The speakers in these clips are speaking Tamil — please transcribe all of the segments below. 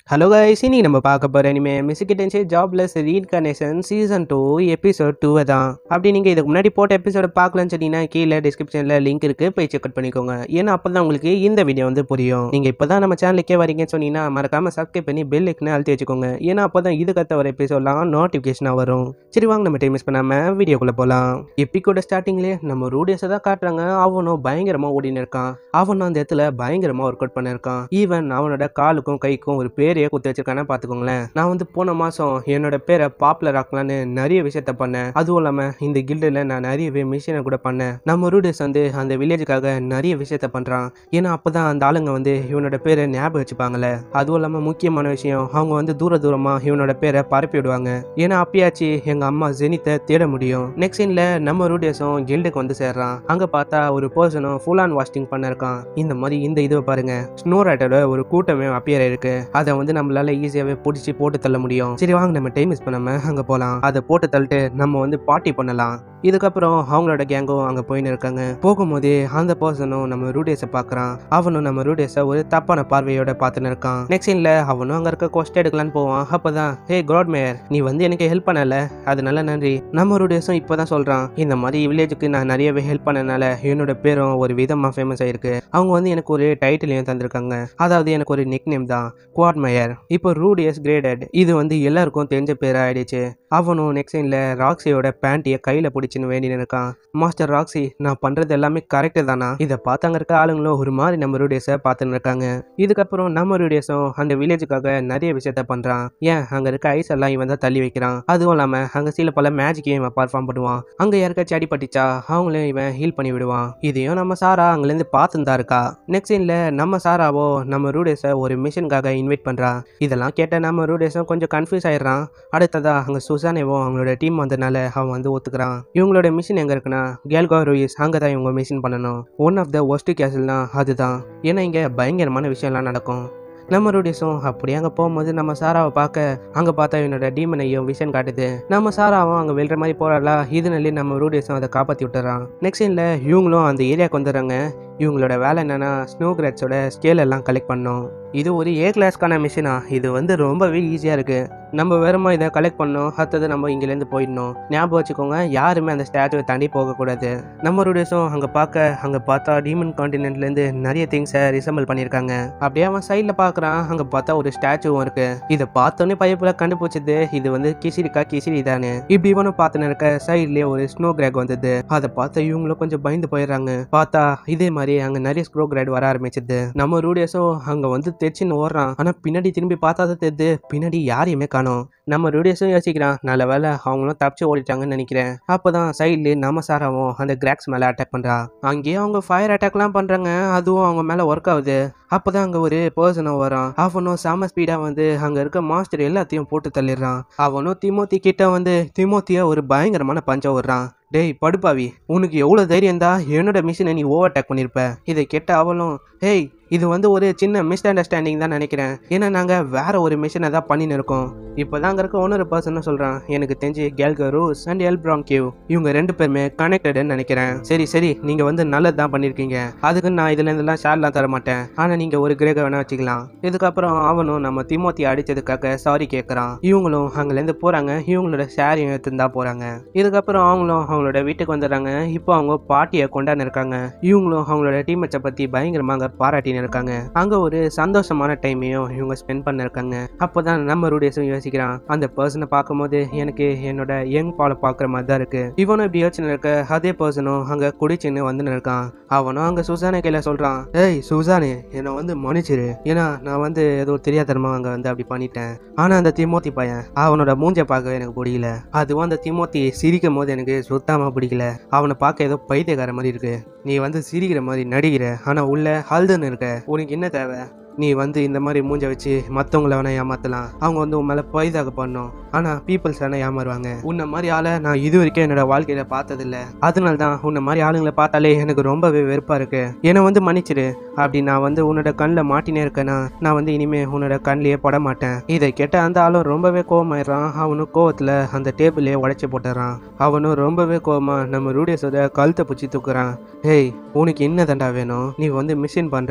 ஹலோ கைஸ் இன்னைக்கு நம்ம பார்க்க போகிற இனிமே மிஸ்கிட்டன்ஸே jobless reincarnation season two episode two தான் அப்படி நீங்கள் இதுக்கு முன்னாடி போட்ட எபிசோட பார்க்கலன்னு சொன்னீங்கன்னா கீழே டிஸ்கிரிப்ஷனில் லிங்க் இருக்குது போய் செக் பண்ணிக்கோங்க ஏன்னா அப்போ தான் உங்களுக்கு இந்த வீடியோ வந்து புரியும் நீங்கள் இப்போ தான் நம்ம சேனலுக்கே வரீங்கன்னு சொன்னீங்கன்னா மறக்காமல் சப்ஸ்கிரைப் பண்ணி பெல் ஐக்கனை அழுத்தி வச்சுக்கோங்க ஏன்னா அப்போ தான் இதுக்கத்த ஒரு எபிசோட்லாம் நோட்டிஃபிகேஷனாக வரும் சரி வாங்க நம்ம டைம் மிஸ் பண்ணாமல் வீடியோக்குள்ளே போகலாம் எப்பிக்கோட ஸ்டார்டிங்லேயே நம்ம ரூடியஸை தான் காட்டுறாங்க அவனும் பயங்கரமாக ஓடின்னு இருக்கான் அவனும் அந்த இடத்துல பயங்கரமாக ஒர்க் அவுட் பண்ணிருக்கான் ஈவன் அவனோட காலுக்கும் கைக்கும் ஒரு பேரையே குத்து வச்சிருக்கானே பார்த்துக்கோங்களேன் நான் வந்து போன மாதம் என்னோட பேரை பாப்புலர் ஆக்கலான்னு நிறைய விஷயத்த பண்ணேன் அதுவும் இல்லாமல் இந்த கில்டில் நான் நிறையவே மிஷினை கூட பண்ணேன் நம்ம ரூடஸ் வந்து அந்த வில்லேஜுக்காக நிறைய விஷயத்த பண்ணுறான் ஏன்னா அப்போ தான் அந்த ஆளுங்க வந்து இவனோட பேரை ஞாபகம் வச்சுப்பாங்கல்ல அதுவும் இல்லாமல் முக்கியமான விஷயம் அவங்க வந்து தூர தூரமாக இவனோட பேரை பரப்பி விடுவாங்க ஏன்னா அப்பயாச்சு எங்கள் அம்மா ஜெனித்தை தேட முடியும் நெக்ஸ்ட் சீனில் நம்ம ரூடேஸும் கில்டுக்கு வந்து சேர்றான் அங்கே பார்த்தா ஒரு பர்சனும் ஃபுல் ஆன் வாஷிங் பண்ணிருக்கான் இந்த மாதிரி இந்த இதுவை பாருங்க ஸ்னோ ரைட்டரோட ஒரு கூட்டமே அப்பியர் இருக்கு அதை வந்து நம்மளால ஈஸியாகவே பிடிச்சி போட்டு தள்ள முடியும் சரி வாங்க நம்ம டைம் மிஸ் பண்ணாம அங்கே போகலாம் அதை போட்டு தள்ளிட்டு நம்ம வந்து பார்ட்டி பண்ணலாம் இதுக்கப்புறம் அவங்களோட கேங்கும் அங்கே போயின்னு இருக்காங்க போகும்போதே அந்த பர்சனும் நம்ம ரூடேஸை பார்க்குறான் அவனும் நம்ம ரூடேஸை ஒரு தப்பான பார்வையோட பார்த்துன்னு இருக்கான் நெக்ஸ்ட் சீனில் அவனும் அங்கே இருக்க கொஸ்ட் எடுக்கலான்னு போவான் அப்பதான் ஹே காட் மேயர் நீ வந்து எனக்கு ஹெல்ப் பண்ணல அதனால நன்றி நம்ம ரூடேஸும் இப்போதான் சொல்கிறான் இந்த மாதிரி வில்லேஜுக்கு நான் நிறையவே ஹெல்ப் பண்ணனால என்னோட பேரும் ஒரு விதமாக ஃபேமஸ் ஆயிருக்கு அவங்க வந்து எனக்கு ஒரு டைட்டிலையும் தந்திருக்காங்க அதாவது எனக்கு ஒரு நிக் நேம் தான் குவாட் மேயர் இப்போ ரூடியஸ் கிரேடட் இது வந்து எல்லாருக்கும் தெரிஞ்ச பேராக ஆயிடுச்சு அவனும் நெக்ஸ்ட் சைனில் ராக்ஸியோட பேண்ட்டியை கையில் பிடிச்சின்னு வேண்டின்னு இருக்கான் மாஸ்டர் ராக்ஸி நான் பண்ணுறது எல்லாமே கரெக்டு தானா இதை பார்த்து அங்கே இருக்க ஆளுங்களும் ஒரு மாதிரி நம்ம ரூடியஸை பார்த்துன்னு இருக்காங்க இதுக்கப்புறம் நம்ம ரூடியஸும் அந்த வில்லேஜுக்காக நிறைய விஷயத்த பண்ணுறான் ஏன் அங்கே இருக்க ஐஸ் எல்லாம் இவன் தான் தள்ளி வைக்கிறான் அதுவும் இல்லாமல் அங்கே சில பல மேஜிக்கையும் இவன் பர்ஃபார்ம் பண்ணுவான் அங்கே யாருக்காச்சும் அடிபட்டுச்சா அவங்களையும் இவன் ஹீல் பண்ணி விடுவான் இதையும் நம்ம சாரா அங்கேருந்து பார்த்துன்னு தான் இருக்கா நெக்ஸ்ட் சீனில் நம்ம சாராவோ நம்ம ரூடேஸை ஒரு மிஷனுக்காக இன்வைட் பண்ணுறான் இதெல்லாம் கேட்ட நம்ம ரூடேஸும் கொஞ்சம் கன்ஃபியூஸ் ஆயிடுறான் அடுத்ததா அங்கே சுசானேவோ அவங்களோட டீம் வந்தனால அவன் வந்து ஒத்துக்கிறான் இவங்களோட மிஷின் எங்கே இருக்குன்னா கேல்கோ ரூயிஸ் அங்கே தான் இவங்க மிஷின் பண்ணணும் ஒன் ஆஃப் த ஒஸ்ட் கேசல்னா அதுதான் ஏன்னா இங்கே பயங்கரமான விஷயம்லாம் நடக்கும் நம்ம ரூடிஸும் அப்படியே அங்கே போகும்போது நம்ம சாராவை பார்க்க அங்கே பார்த்தா இவனோட டீமனையும் விஷன் காட்டுது நம்ம சாராவும் அங்கே வெல்ற மாதிரி போறாளா இதனாலே நம்ம ரூடிஸும் அதை காப்பாற்றி விட்டுறான் நெக்ஸ்ட் சீனில் இவங்களும் அந்த ஏரியாவுக்கு வந்துடுறாங்க இவங்களோட வேலை என்னன்னா ஸ்னோ கிராட்ஸோட ஸ்கேல் எல்லாம் கலெக்ட் பண்ணோம் இது ஒரு ஏ கிளாஸ்க்கான மிஷினா இது வந்து ரொம்பவே ஈஸியாக இருக்குது நம்ம வேறமா இதை கலெக்ட் பண்ணோம் அடுத்தது நம்ம இங்கேருந்து போயிடணும் ஞாபகம் வச்சுக்கோங்க யாருமே அந்த ஸ்டாச்சுவை தாண்டி போகக்கூடாது நம்ம ரூடேஸும் அங்கே பார்க்க அங்கே பார்த்தா டீமன் காண்டினென்ட்லேருந்து நிறைய திங்ஸை ரிசம்பிள் பண்ணியிருக்காங்க அப்படியே அவன் சைடில் பார்க்குறான் அங்கே பார்த்தா ஒரு ஸ்டாச்சுவும் இருக்கு இதை பார்த்தோன்னே பைப்பில் கண்டுபிடிச்சது இது வந்து கிசிரிக்கா கிசிரி தானே இப்படி இவனும் பார்த்துன்னு இருக்க சைட்லேயே ஒரு ஸ்னோ கிராக் வந்தது அதை பார்த்து இவங்களும் கொஞ்சம் பயந்து போயிடுறாங்க பார்த்தா இதே மாதிரி அங்கே நிறைய ஸ்னோ கிராக் வர ஆரம்பிச்சது நம்ம ரூடியஸும் அங்கே வந்து தைச்சின்னு ஓடுறான் ஆனால் பின்னாடி திரும்பி பார்த்தா தான் தெரியுது பின்னாடி யாரையுமே காணோம் நம்ம ரூடியஸும் யோசிக்கிறான் நல்ல வேலை அவங்களும் தப்பிச்சு ஓடிட்டாங்கன்னு நினைக்கிறேன் அப்போதான் சைட்லேயே நம்ம சாராவும் அந்த கிராக்ஸ் மேலே அட்டாக் பண்ணுறா அங்கேயே அவங்க ஃபயர் அட்டாக்லாம் பண்ணுறாங்க அதுவும் அவங்க மேலே ஒர்க் ஆகுது அப்போதான் அங்கே ஒரு பர்சனும் வரான் அவனும் செம ஸ்பீடாக வந்து அங்கே இருக்க மாஸ்டர் எல்லாத்தையும் போட்டு தள்ளிடுறான் அவனும் திமோத்தி கிட்ட வந்து திமோத்திய ஒரு பயங்கரமான பஞ்ச விடுறான் டேய் படுப்பாவி உனக்கு எவ்வளோ தைரியம் தான் என்னோட மிஷினை நீ ஓவர் அட்டாக் பண்ணியிருப்ப இதை கேட்ட அவளும் ஹேய் இது வந்து ஒரு சின்ன மிஸ் அண்டர்ஸ்டாண்டிங் தான் நினைக்கிறேன் ஏன்னா நாங்கள் வேற ஒரு மிஷினை தான் பண்ணின்னு இருக்கோம் இப்போ தான் அங்கே இருக்க ஒன்னொரு பர்சனும் சொல்கிறான் எனக்கு தெரிஞ்சு கேல்கோ ரூஸ் அண்ட் எல் கியூ இவங்க ரெண்டு பேருமே கனெக்டடுன்னு நினைக்கிறேன் சரி சரி நீங்கள் வந்து நல்லது தான் பண்ணியிருக்கீங்க அதுக்கு நான் இதுலேருந்துலாம் ஷேர்லாம் தர மாட்டேன் ஆனால் நீங்கள் ஒரு கிரேக வேணா வச்சுக்கலாம் இதுக்கப்புறம் அவனும் நம்ம திமோத்தி அடித்ததுக்காக சாரி கேட்குறான் இவங்களும் அங்கேருந்து போகிறாங்க இவங்களோட ஷேரையும் எடுத்துன்னு தான் போகிறாங்க இதுக்கப்புறம் அவங்களும் அவங்களோட வீட்டுக்கு வந்துடுறாங்க இப்போ அவங்க பாட்டியை கொண்டாந்து இருக்காங்க இவங்களும் அவங்களோட டீமேட்ஸை பற்றி பயங்கரமாக அங்கே பாராட்டின்னு இருக்காங்க அங்கே ஒரு சந்தோஷமான டைமையும் இவங்க ஸ்பெண்ட் பண்ணிருக்காங்க அப்போதான் நம்ம ரூடேஸும் யோசிக்கிறான் அந்த பர்சனை பார்க்கும்போது எனக்கு என்னோட யங் பாலை பார்க்குற மாதிரி தான் இருக்கு இவனும் இப்படி யோசனை இருக்க அதே பர்சனும் அங்கே குடிச்சுன்னு வந்துன்னு இருக்கான் அவனும் அங்கே சுசானே கையில சொல்கிறான் ஏய் சுசானே என்னை வந்து மன்னிச்சிரு ஏன்னா நான் வந்து ஏதோ தெரியாதனமா அங்கே வந்து அப்படி பண்ணிட்டேன் ஆனால் அந்த திமோத்தி பையன் அவனோட மூஞ்சை பார்க்க எனக்கு பிடிக்கல அதுவும் அந்த திமோத்தி சிரிக்கும் போது எனக்கு சுத்தமாக பிடிக்கல அவனை பார்க்க ஏதோ பைத்தியக்கார மாதிரி இருக்கு நீ வந்து சிரிக்கிற மாதிரி நடிக்கிற ஆனால் உள்ள ஹல்தன் இருக்க உனக்கு என்ன தேவை நீ வந்து இந்த மாதிரி மூஞ்ச வச்சு மற்றவங்கள வேணா ஏமாத்தலாம் அவங்க வந்து உன் மேலே பைதாக பண்ணும் ஆனால் பீப்புள்ஸ் வேணா ஏமாறுவாங்க உன்னை மாதிரி ஆளை நான் இது வரைக்கும் என்னோட வாழ்க்கையில பார்த்ததில்ல அதனால தான் உன்னை மாதிரி ஆளுங்களை பார்த்தாலே எனக்கு ரொம்பவே வெறுப்பாக இருக்கு என்னை வந்து மன்னிச்சிடு அப்படி நான் வந்து உன்னோட கண்ணில் மாட்டினே இருக்கேன்னா நான் வந்து இனிமே உன்னோட கண்ணிலேயே பட மாட்டேன் இதை கேட்ட அந்த ஆளும் ரொம்பவே கோவமாயிடுறான் அவனும் கோவத்தில் அந்த டேபிளே உடைச்சி போட்டுறான் அவனும் ரொம்பவே கோவமா நம்ம ரூடியஸோட கழுத்தை பிடிச்சி தூக்குறான் ஹேய் உனக்கு என்ன தண்டா வேணும் நீ வந்து மிஷின் பண்ணுற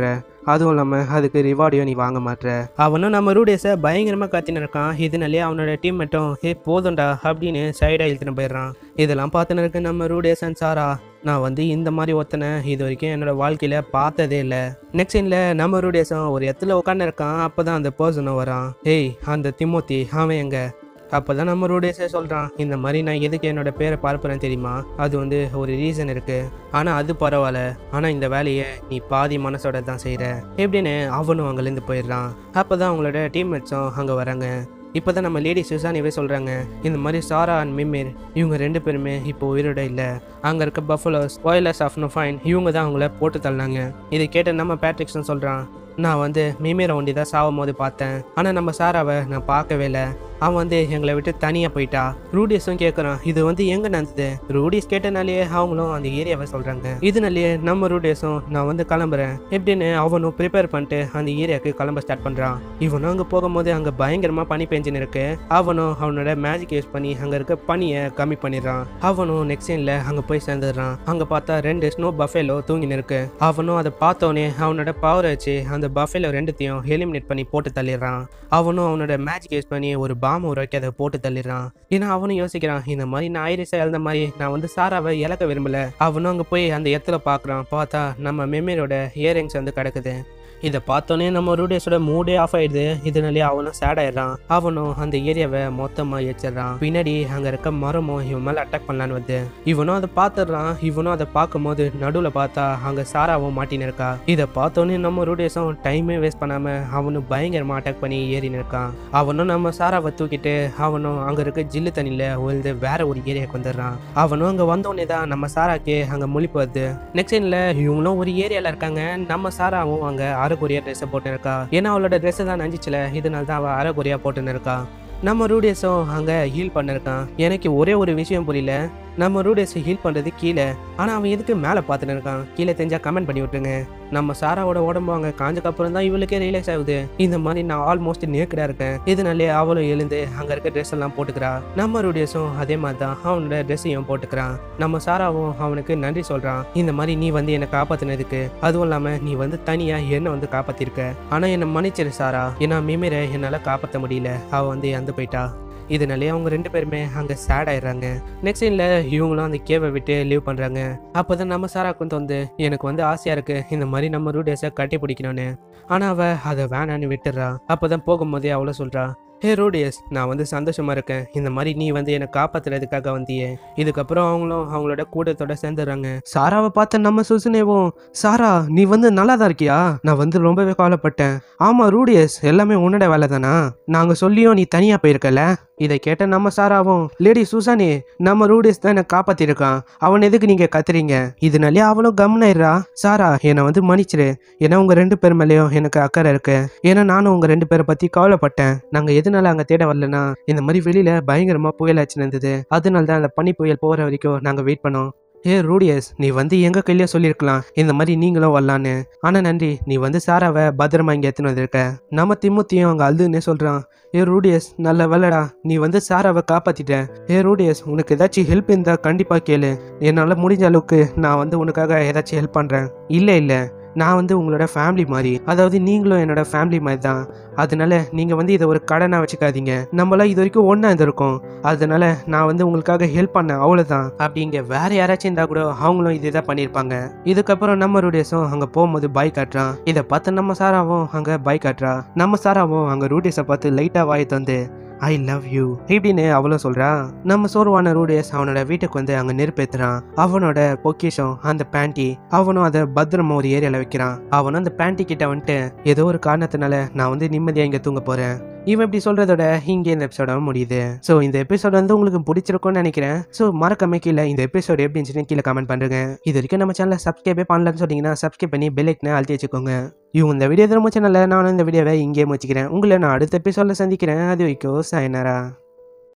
அதுவும் இல்லாமல் அதுக்கு ரிவார்டையும் நீ வாங்க மாட்ற அவனும் நம்ம ரூடேஸை பயங்கரமாக கத்தின்னு இருக்கான் இதனாலே அவனோட டீம் மட்டும் ஏ போதும்டா அப்படின்னு சைடாக இழுத்துன்னு போயிடுறான் இதெல்லாம் பார்த்துன்னு இருக்க நம்ம ரூடேஸ் அண்ட் சாரா நான் வந்து இந்த மாதிரி ஒருத்தனை இது வரைக்கும் என்னோட வாழ்க்கையில் பார்த்ததே இல்லை நெக்ஸ்ட் சீனில் நம்ம ரூடேஸும் ஒரு இடத்துல உட்காந்து இருக்கான் அப்போ தான் அந்த பர்சனும் வரான் ஏய் அந்த திமோத்தி அவன் எங்க அப்போ தான் நம்ம ரூடேஸே சொல்கிறான் இந்த மாதிரி நான் எதுக்கு என்னோட பேரை பார்ப்பறேன் தெரியுமா அது வந்து ஒரு ரீசன் இருக்குது ஆனால் அது பரவாயில்ல ஆனால் இந்த வேலையை நீ பாதி மனசோட தான் செய்கிற எப்படின்னு அவனும் அங்கேருந்து போயிடுறான் அப்போ தான் அவங்களோட டீம்மேட்ஸும் அங்கே வராங்க இப்போ தான் நம்ம லேடி சுசானிவே சொல்கிறாங்க இந்த மாதிரி சாரா அண்ட் மிமிர் இவங்க ரெண்டு பேருமே இப்போ உயிரோட இல்லை அங்கே இருக்க பஃபலோஸ் வாய்லஸ் ஆஃப் நோ ஃபைன் இவங்க தான் அவங்கள போட்டு தள்ளினாங்க இதை கேட்ட நம்ம பேட்ரிக்ஸும் சொல்கிறான் நான் வந்து மிமிரை ஒண்டி தான் சாவும் போது பார்த்தேன் ஆனால் நம்ம சாராவை நான் பார்க்கவே இல்லை அவன் வந்து எங்களை விட்டு தனியாக போயிட்டா ரூடிஸும் கேட்குறான் இது வந்து எங்கே நடந்தது ரூடிஸ் கேட்டனாலேயே அவங்களும் அந்த ஏரியாவை சொல்கிறாங்க இதனாலேயே நம்ம ரூடிஸும் நான் வந்து கிளம்புறேன் எப்படின்னு அவனும் ப்ரிப்பேர் பண்ணிட்டு அந்த ஏரியாவுக்கு கிளம்ப ஸ்டார்ட் பண்ணுறான் இவனும் அங்கே போகும்போது அங்கே பயங்கரமாக பனி பெஞ்சுன்னு இருக்கு அவனும் அவனோட மேஜிக் யூஸ் பண்ணி அங்கே இருக்க பனியை கம்மி பண்ணிடுறான் அவனும் நெக்ஸ்ட் சீனில் அங்கே போய் சேர்ந்துடுறான் அங்கே பார்த்தா ரெண்டு ஸ்னோ பஃபேலோ தூங்கின்னு இருக்கு அவனும் அதை பார்த்தோன்னே அவனோட பவரை வச்சு அந்த பஃபேலோ ரெண்டுத்தையும் எலிமினேட் பண்ணி போட்டு தள்ளிடுறான் அவனும் அவனோட மேஜிக் யூஸ் பண்ணி ஒரு பாம் உருவாக்கி அதை போட்டு தள்ளிடுறான் ஏன்னா அவனும் யோசிக்கிறான் இந்த மாதிரி நான் ஐரிஸா எழுந்த மாதிரி நான் வந்து சாராவை இழக்க விரும்பல அவனும் அங்கே போய் அந்த இடத்துல பார்க்குறான் பார்த்தா நம்ம மெமரியோட இயரிங்ஸ் வந்து கிடக்குது இதை பார்த்தோன்னே நம்ம ரூடேஸோட மூடே ஆஃப் ஆயிடுது இதனாலே அவனும் சேட் ஆயிடுறான் அவனும் அந்த ஏரியாவை மொத்தமாக ஏச்சிடுறான் பின்னாடி அங்கே இருக்க மரமும் இவன் மேலே அட்டாக் பண்ணலான்னு வந்து இவனும் அதை பார்த்துடுறான் இவனும் அதை பார்க்கும்போது நடுவில் பார்த்தா அங்கே சாராவும் மாட்டின்னு இருக்கா இதை பார்த்தோன்னே நம்ம ரூடேஸும் டைமே வேஸ்ட் பண்ணாமல் அவனும் பயங்கரமாக அட்டாக் பண்ணி ஏறின்னு இருக்கான் அவனும் நம்ம சாராவை தூக்கிட்டு அவனும் அங்கே இருக்க ஜில்லு தண்ணியில் விழுந்து வேற ஒரு ஏரியாவுக்கு வந்துடுறான் அவனும் அங்கே வந்தோடனே தான் நம்ம சாராக்கு அங்கே முழிப்பு வருது நெக்ஸ்ட் சீனில் இவங்களும் ஒரு ஏரியாவில் இருக்காங்க நம்ம சாராவும் அங்கே அரைக்குறையா ட்ரெஸ்ஸை போட்டு இருக்கா ஏன்னா அவளோட ட்ரெஸ்ஸை தான் நஞ்சிச்சுல இதனால தான் அவள் அரைக்குறையா போட்டுன்னு இருக்கா நம்ம ரூடியஸும் அங்கே ஹீல் பண்ணிருக்கான் எனக்கு ஒரே ஒரு விஷயம் புரியல நம்ம ரூடியஸ் ஹீல் பண்ணுறது கீழே ஆனால் அவன் எதுக்கு மேலே பார்த்துட்டு இருக்கான் கீழே தெரிஞ்சா கமெண்ட் பண்ணி விட்டுருங்க நம்ம சாராவோட உடம்பு அங்கே காஞ்சக்கப்புறம் தான் இவளுக்கே ரியலைஸ் ஆகுது இந்த மாதிரி நான் ஆல்மோஸ்ட் நேக்கடாக இருக்கேன் இதனாலே அவளும் எழுந்து அங்கே இருக்க ட்ரெஸ் எல்லாம் போட்டுக்கிறா நம்ம ரூடியஸும் அதே மாதிரி தான் அவனோட ட்ரெஸ்ஸையும் போட்டுக்கிறான் நம்ம சாராவும் அவனுக்கு நன்றி சொல்கிறான் இந்த மாதிரி நீ வந்து என்னை காப்பாற்றினதுக்கு அதுவும் இல்லாமல் நீ வந்து தனியாக என்னை வந்து காப்பாற்றிருக்க ஆனால் என்னை மன்னிச்சிரு சாரா ஏன்னா மிமிரை என்னால் காப்பாற்ற முடியல அவள் வந்து இறந்து போயிட்டா இதனாலே அவங்க ரெண்டு பேருமே அங்கே சேட் ஆயிடுறாங்க நெக்ஸ்ட் சீனில் இவங்களும் அந்த கேவை விட்டு லீவ் பண்ணுறாங்க அப்போ தான் நம்ம சாராக்கும் வந்து எனக்கு வந்து ஆசையாக இருக்குது இந்த மாதிரி நம்ம ரூடேஸை கட்டி பிடிக்கணும்னு ஆனால் அவள் அதை வேணான்னு விட்டுறா அப்போ தான் போகும்போதே அவ்வளோ சொல்கிறா ஹே ரோடியஸ் நான் வந்து சந்தோஷமா இருக்கேன் இந்த மாதிரி நீ வந்து என்னை காப்பாத்துறதுக்காக வந்தியே இதுக்கப்புறம் அவங்களும் அவங்களோட கூட்டத்தோட சேர்ந்துடுறாங்க சாராவை பார்த்த நம்ம சுசுனேவும் சாரா நீ வந்து நல்லா தான் இருக்கியா நான் வந்து ரொம்பவே கவலைப்பட்டேன் ஆமா ரூடியஸ் எல்லாமே உன்னோட வேலை தானா நாங்க சொல்லியும் நீ தனியா போயிருக்கல இதை கேட்ட நம்ம சாராவும் லேடி சுசானி நம்ம ரூடியஸ் தான் என்னை காப்பாத்திருக்கான் அவன் எதுக்கு நீங்க கத்துறீங்க இதனாலே அவளும் கம்னாயிரா சாரா என்னை வந்து மன்னிச்சிரு ஏன்னா உங்க ரெண்டு பேர் மேலேயும் எனக்கு அக்கறை இருக்கு ஏன்னா நானும் உங்க ரெண்டு பேரை பத்தி கவலைப்பட்டேன் நாங்க எதனால அங்க தேட வரலனா இந்த மாதிரி வெளியில பயங்கரமா புயல் ஆச்சு இருந்தது அதனால தான் அந்த பனி புயல் போற வரைக்கும் நாங்க வெயிட் பண்ணோம் ஏ ரூடியஸ் நீ வந்து எங்க கையிலயே சொல்லியிருக்கலாம் இந்த மாதிரி நீங்களும் வரலான்னு ஆனா நன்றி நீ வந்து சாராவை பத்திரமா இங்க எடுத்துன்னு வந்திருக்க நம்ம திமுத்தியும் அங்க அழுதுன்னே சொல்றான் ஏ ரூடியஸ் நல்ல வேலைடா நீ வந்து சாராவை காப்பாத்திட்ட ஏ ரூடியஸ் உனக்கு ஏதாச்சும் ஹெல்ப் இருந்தா கண்டிப்பா கேளு என்னால முடிஞ்ச அளவுக்கு நான் வந்து உனக்காக ஏதாச்சும் ஹெல்ப் பண்றேன் இல்ல இல்ல நான் வந்து உங்களோட ஃபேமிலி மாதிரி அதாவது நீங்களும் என்னோட ஃபேமிலி மாதிரி தான் அதனால நீங்கள் வந்து இதை ஒரு கடனாக வச்சுக்காதீங்க நம்மளாம் இது வரைக்கும் ஒன்றா இருந்திருக்கோம் அதனால நான் வந்து உங்களுக்காக ஹெல்ப் பண்ணேன் அவ்வளோதான் அப்படிங்க வேற யாராச்சும் இருந்தால் கூட அவங்களும் இதே தான் பண்ணியிருப்பாங்க இதுக்கப்புறம் நம்ம ரூடியஸும் அங்கே போகும்போது பாய் காட்டுறான் இதை பார்த்து நம்ம சாராவும் அங்கே பாய் காட்டுறா நம்ம சாராவும் அங்கே ரூடியஸை பார்த்து லைட்டாக வாய் தந்து ஐ லவ் யூ இப்படின்னு அவளும் சொல்றா நம்ம சோர்வான ரூடியஸ் அவனோட வீட்டுக்கு வந்து அங்க நெருப்பேத்துறான் அவனோட பொக்கிஷம் அந்த பேண்டி அவனும் அதை பத்திரமா ஒரு ஏரியால வைக்கிறான் அவனும் அந்த பேண்டி கிட்ட வந்துட்டு ஏதோ ஒரு காரணத்தினால நான் வந்து நிம்மதியா இங்க தூங்க போறேன் இவன் இப்படி சொல்றதோட இங்கே இந்த எபிசோட முடியுது ஸோ இந்த எபிசோட் வந்து உங்களுக்கு பிடிச்சிருக்கும்னு நினைக்கிறேன் ஸோ மறக்காம கீழே இந்த எபிசோட் எப்படி இருந்துச்சுன்னு கீழே கமெண்ட் பண்ணுங்க இது வரைக்கும் நம்ம சேனலை சப்ஸ்கிரைபே பண்ணலன்னு சொன்னீங்கன்னா சப்ஸ்கிரைப் பண்ணி பெல் ஐக்கனை அழுத்தி வச்சுக்கோங்க இவங்க இந்த வீடியோ ரொம்ப சேனலில் நானும் இந்த வீடியோவை இங்கே முடிச்சுக்கிறேன் உங்களை நான் அடுத்த எபிசோடில் சந்திக்கிறேன் அது வரைக்கும் சாயனாரா